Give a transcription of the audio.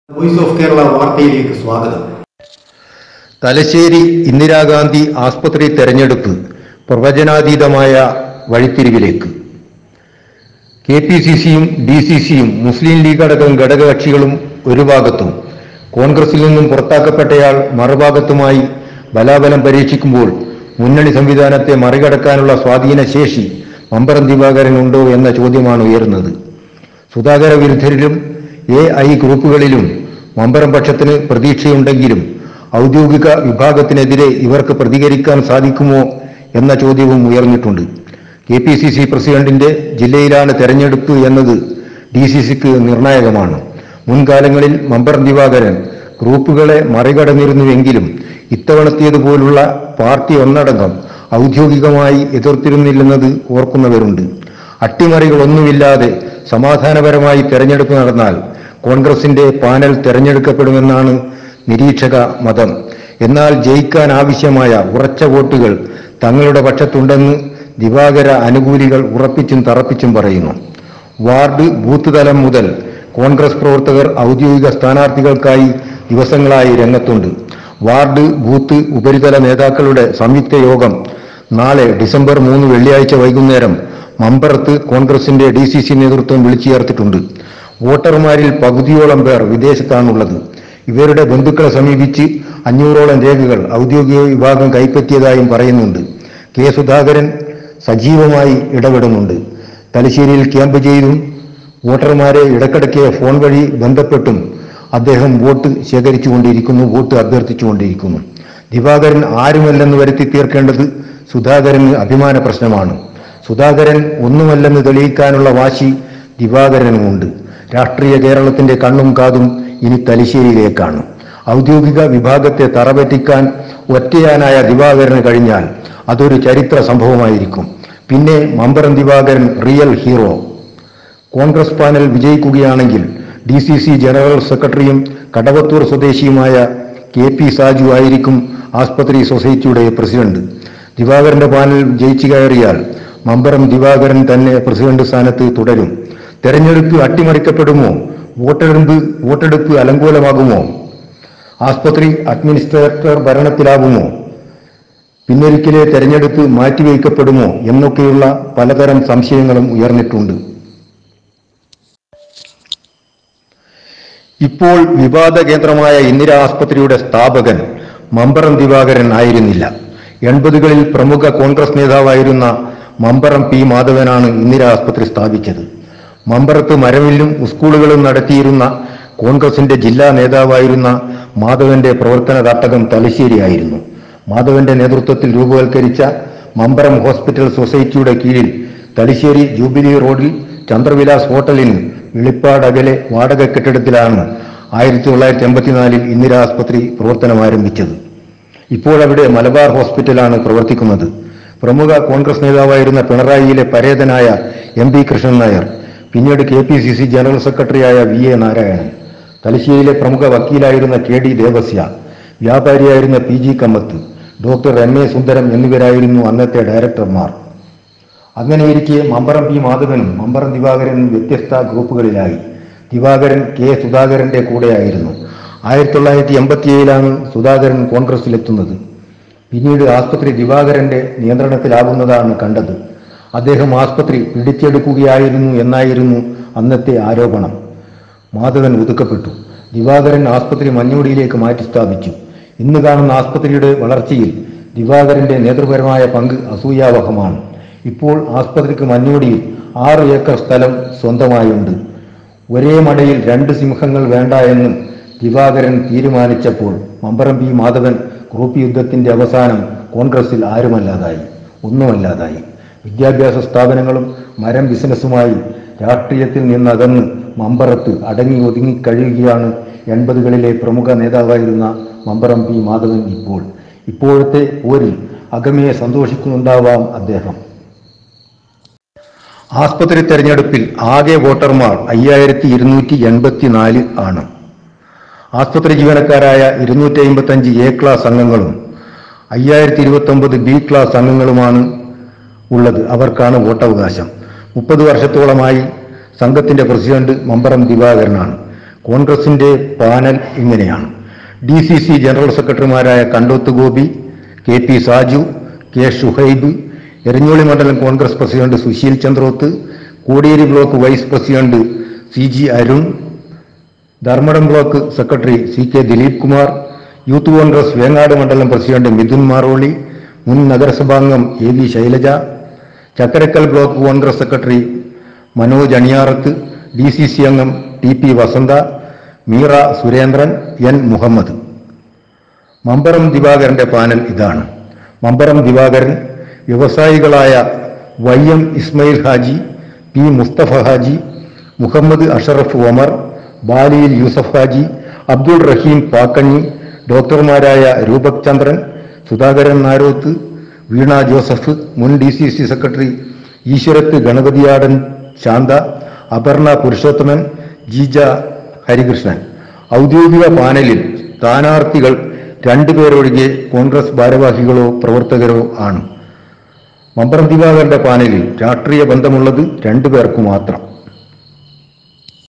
voice of Kerala വാർത്തയിലേക്ക് സ്വാഗതം തലശ്ശേരി ഇന്ദിരാഗാന്ധി ആസ്പത്രി തെരഞ്ഞെടുപ്പ് പ്രവചനാതീതമായ വഴിത്തിരിവിലേക്ക് കെ പി സി സിയും ഡി സി സിയും മുസ്ലിം ലീഗ് അടക്കം ഘടകകക്ഷികളും ഒരു ഭാഗത്തും കോൺഗ്രസിൽ നിന്നും പുറത്താക്കപ്പെട്ടയാൾ മറുഭാഗത്തുമായി ബലാബലം പരീക്ഷിക്കുമ്പോൾ മുന്നണി സംവിധാനത്തെ മറികടക്കാനുള്ള സ്വാധീന ശേഷി മമ്പറം ദിവാകരനുണ്ടോ എന്ന ചോദ്യമാണ് ഉയർന്നത് സുധാകര വിരുദ്ധരിലും എ ഐ ഗ്രൂപ്പുകളിലും മമ്പറം പക്ഷത്തിന് പ്രതീക്ഷയുണ്ടെങ്കിലും ഔദ്യോഗിക വിഭാഗത്തിനെതിരെ ഇവർക്ക് പ്രതികരിക്കാൻ സാധിക്കുമോ എന്ന ചോദ്യവും ഉയർന്നിട്ടുണ്ട് കെ പി സി സി പ്രസിഡന്റിന്റെ ജില്ലയിലാണ് തെരഞ്ഞെടുപ്പ് എന്നത് ഡി സി സിക്ക് നിർണായകമാണ് മുൻകാലങ്ങളിൽ മമ്പറം ദിവാകരൻ ഗ്രൂപ്പുകളെ മറികടന്നിരുന്നുവെങ്കിലും ഇത്തവണത്തേതുപോലുള്ള പാർട്ടി ഒന്നടങ്കം ഔദ്യോഗികമായി എതിർത്തിരുന്നില്ലെന്നത് ഓർക്കുന്നവരുണ്ട് അട്ടിമറികളൊന്നുമില്ലാതെ സമാധാനപരമായി തെരഞ്ഞെടുപ്പ് നടന്നാൽ കോൺഗ്രസിന്റെ പാനൽ തെരഞ്ഞെടുക്കപ്പെടുമെന്നാണ് നിരീക്ഷക മതം എന്നാൽ ജയിക്കാൻ ആവശ്യമായ ഉറച്ച വോട്ടുകൾ തങ്ങളുടെ പക്ഷത്തുണ്ടെന്ന് ദിവാകര അനുകൂലികൾ ഉറപ്പിച്ചും തറപ്പിച്ചും പറയുന്നു വാർഡ് ബൂത്ത് തലം മുതൽ കോൺഗ്രസ് പ്രവർത്തകർ ഔദ്യോഗിക സ്ഥാനാർത്ഥികൾക്കായി ദിവസങ്ങളായി രംഗത്തുണ്ട് വാർഡ് ബൂത്ത് ഉപരിതല നേതാക്കളുടെ സംയുക്ത യോഗം നാളെ ഡിസംബർ മൂന്ന് വെള്ളിയാഴ്ച വൈകുന്നേരം മമ്പറത്ത് കോൺഗ്രസിന്റെ ഡി സി സി നേതൃത്വം വിളിച്ചു ചേർത്തിട്ടുണ്ട് വോട്ടർമാരിൽ പകുതിയോളം പേർ വിദേശത്താണുള്ളത് ഇവരുടെ ബന്ധുക്കളെ സമീപിച്ച് അഞ്ഞൂറോളം രേഖകൾ ഔദ്യോഗിക വിഭാഗം കൈപ്പറ്റിയതായും പറയുന്നുണ്ട് കെ സുധാകരൻ സജീവമായി ഇടപെടുന്നുണ്ട് തലശ്ശേരിയിൽ ക്യാമ്പ് ചെയ്തും വോട്ടർമാരെ ഇടക്കിടയ്ക്ക് ഫോൺ വഴി ബന്ധപ്പെട്ടും അദ്ദേഹം വോട്ട് ശേഖരിച്ചുകൊണ്ടിരിക്കുന്നു വോട്ട് അഭ്യർത്ഥിച്ചുകൊണ്ടിരിക്കുന്നു ദിവാകരൻ ആരുമല്ലെന്ന് വരുത്തി തീർക്കേണ്ടത് സുധാകരന് അഭിമാന പ്രശ്നമാണ് സുധാകരൻ ഒന്നുമല്ലെന്ന് തെളിയിക്കാനുള്ള വാശി ദിവാകരനുമുണ്ട് രാഷ്ട്രീയ കേരളത്തിന്റെ കണ്ണും കാതും ഇനി തലശ്ശേരിയിലേക്കാണ് ഔദ്യോഗിക വിഭാഗത്തെ തറപറ്റിക്കാൻ ഒറ്റയാനായ ദിവാകരന് കഴിഞ്ഞാൽ അതൊരു ചരിത്ര സംഭവമായിരിക്കും പിന്നെ Mambaram Divakaran real hero Congress panel വിജയിക്കുകയാണെങ്കിൽ ഡി സി സി ജനറൽ സെക്രട്ടറിയും കടവത്തൂർ സ്വദേശിയുമായ കെ പി സാജു ആയിരിക്കും ആസ്പത്രി സൊസൈറ്റിയുടെ പ്രസിഡന്റ് ദിവാകരന്റെ പാനൽ ജയിച്ചു കയറിയാൽ മമ്പറം ദിവാകരൻ തന്നെ പ്രസിഡന്റ് സ്ഥാനത്ത് തുടരും തെരഞ്ഞെടുപ്പ് അട്ടിമറിക്കപ്പെടുമോ വോട്ടെടുപ്പ് വോട്ടെടുപ്പ് അലങ്കോലമാകുമോ ആസ്പത്രി അഡ്മിനിസ്ട്രേറ്റർ ഭരണത്തിലാകുമോ പിന്നൊരിക്കലെ തെരഞ്ഞെടുപ്പ് മാറ്റിവയ്ക്കപ്പെടുമോ എന്നൊക്കെയുള്ള പലതരം സംശയങ്ങളും ഉയർന്നിട്ടുണ്ട് ഇപ്പോൾ വിവാദ കേന്ദ്രമായ ഇന്ദിര ആസ്പത്രിയുടെ സ്ഥാപകൻ മമ്പറം ദിവാകരൻ ആയിരുന്നില്ല എൺപതുകളിൽ പ്രമുഖ കോൺഗ്രസ് നേതാവായിരുന്ന മമ്പറം പി മാധവനാണ് ഇന്ദിര ആസ്പത്രി സ്ഥാപിച്ചത് മമ്പറത്ത് മരവില്ലും സ്കൂളുകളും നടത്തിയിരുന്ന കോൺഗ്രസിന്റെ ജില്ലാ നേതാവായിരുന്ന മാധവന്റെ പ്രവർത്തന തട്ടകം തലശ്ശേരിയായിരുന്നു മാധവന്റെ നേതൃത്വത്തിൽ രൂപവൽക്കരിച്ച മമ്പറം ഹോസ്പിറ്റൽ സൊസൈറ്റിയുടെ കീഴിൽ തലശ്ശേരി ജൂബിലി റോഡിൽ ചന്ദ്രവിലാസ് ഹോട്ടലിന് വെളിപ്പാട് അകലെ വാടക കെട്ടിടത്തിലാണ് ആയിരത്തി തൊള്ളായിരത്തി എൺപത്തിനാലിൽ ഇന്ദിര ആസ്പത്രി പ്രവർത്തനം ആരംഭിച്ചത് ഇപ്പോഴവിടെ മലബാർ ഹോസ്പിറ്റലാണ് പ്രവർത്തിക്കുന്നത് പ്രമുഖ കോൺഗ്രസ് നേതാവായിരുന്ന പിണറായിയിലെ പരേതനായ എം പി കൃഷ്ണൻ നായർ പിന്നീട് K P C C general സെക്രട്ടറിയായ വി എ നാരായണൻ തലശ്ശേരിയിലെ പ്രമുഖ വക്കീലായിരുന്ന കെ ഡി ദേവസ്യ വ്യാപാരിയായിരുന്ന P G Kammath doctor M A Sundaram എന്നിവരായിരുന്നു അന്നത്തെ ഡയറക്ടർമാർ അങ്ങനെയിരിക്കെ മമ്പറം പി മാധവനും മമ്പറം ദിവാകരനും വ്യത്യസ്ത ഗ്രൂപ്പുകളിലായി ദിവാകരൻ കെ സുധാകരന്റെ കൂടെയായിരുന്നു ആയിരത്തി തൊള്ളായിരത്തി എൺപത്തിയേഴിലാണ് സുധാകരൻ കോൺഗ്രസിലെത്തുന്നത് പിന്നീട് ആസ്പത്രി ദിവാകരന്റെ നിയന്ത്രണത്തിലാകുന്നതാണ് കണ്ടത് അദ്ദേഹം ആസ്പത്രി പിടിച്ചെടുക്കുകയായിരുന്നു എന്നായിരുന്നു അന്നത്തെ ആരോപണം മാധവൻ ഒതുക്കപ്പെട്ടു ദിവാകരൻ ആസ്പത്രി മഞ്ഞോടിയിലേക്ക് മാറ്റി സ്ഥാപിച്ചു ഇന്ന് കാണുന്ന ആസ്പത്രിയുടെ വളർച്ചയിൽ ദിവാകരന്റെ നേതൃപരമായ പങ്ക് അസൂയാവഹമാണ് ഇപ്പോൾ ആസ്പത്രിക്ക് മഞ്ഞോടിയിൽ ആറ് ഏക്കർ സ്ഥലം സ്വന്തമായുണ്ട് ഒരേ മടയിൽ രണ്ട് സിംഹങ്ങൾ വേണ്ട എന്ന് ദിവാകരൻ തീരുമാനിച്ചപ്പോൾ മമ്പറം പി മാധവൻ ഗ്രൂപ്പ് യുദ്ധത്തിന്റെ അവസാനം കോൺഗ്രസിൽ ആരുമല്ലാതായി ഒന്നുമല്ലാതായി വിദ്യാഭ്യാസ സ്ഥാപനങ്ങളും മരം ബിസിനസ്സുമായി രാഷ്ട്രീയത്തിൽ നിന്നകന്ന് മമ്പറത്ത് അടങ്ങി ഒതുങ്ങി കഴിയുകയാണ് എൺപതുകളിലെ പ്രമുഖ നേതാവായിരുന്ന മമ്പറം പി മാധവൻ ഇപ്പോൾ ഇപ്പോഴത്തെ പോരിൽ അകമയെ സന്തോഷിക്കുന്നുണ്ടാവാം അദ്ദേഹം ആസ്പത്രി തെരഞ്ഞെടുപ്പിൽ ആകെ വോട്ടർമാർ അയ്യായിരത്തി ഇരുന്നൂറ്റി എൺപത്തിനാല് ആണ് ആസ്പത്രി ജീവനക്കാരായ ഇരുന്നൂറ്റി അമ്പത്തി അഞ്ച് എ ക്ലാസ് അംഗങ്ങളും അയ്യായിരത്തി ഇരുപത്തി ഒമ്പത് ബി ക്ലാസ് അംഗങ്ങളുമാണ് ഉള്ളത് അവർക്കാണ് വോട്ടവകാശം മുപ്പത് വർഷത്തോളമായി സംഘത്തിന്റെ പ്രസിഡന്റ് മമ്പറം ദിവാകരനാണ് കോൺഗ്രസിന്റെ പാനൽ ഇങ്ങനെയാണ് ഡി സി സി ജനറൽ സെക്രട്ടറിമാരായ Kandoth Gopi K P Saju K Shuhaib Eranholi മണ്ഡലം Congress president Susheel Chandroth Kodiyeri block vice president C G Arun Dharmadam block secretary C K Dileep Kumar youth Congress Vengad മണ്ഡലം പ്രസിഡന്റ് മിഥുൻ മാറോളി മുൻ നഗരസഭാംഗം A V Shailaja Chakkarakkal block Congress secretary Manoj Aniyarath D C C അംഗം T P Vasantha Meera Surendran N Muhammad Mambaram ദിവാകരന്റെ panel ഇതാണ് മമ്പറം ദിവാകരൻ വ്യവസായികളായ Y M Ismail Haji P Musthafa Haji Muhammad Ashraf Omar ബാലിയിൽ യൂസഫ് ഹാജി അബ്ദുൾ റഹീം പാക്കണ്ണി ഡോക്ടർമാരായ രൂപക് ചന്ദ്രൻ സുധാകരൻ നാരോത്ത് വീണ ജോസഫ് മുൻ D C C secretary Eeshwarath Ganapathiyadan Shantha Aparna Purushothaman Jeeja Harikrishnan ഔദ്യോഗിക പാനലിൽ സ്ഥാനാർത്ഥികൾ രണ്ടുപേരൊഴികെ കോൺഗ്രസ് ഭാരവാഹികളോ പ്രവർത്തകരോ ആണ് മമ്പറം ദിവാകരന്റെ പാനലിൽ രാഷ്ട്രീയ ബന്ധമുള്ളത് രണ്ടുപേർക്കു മാത്രം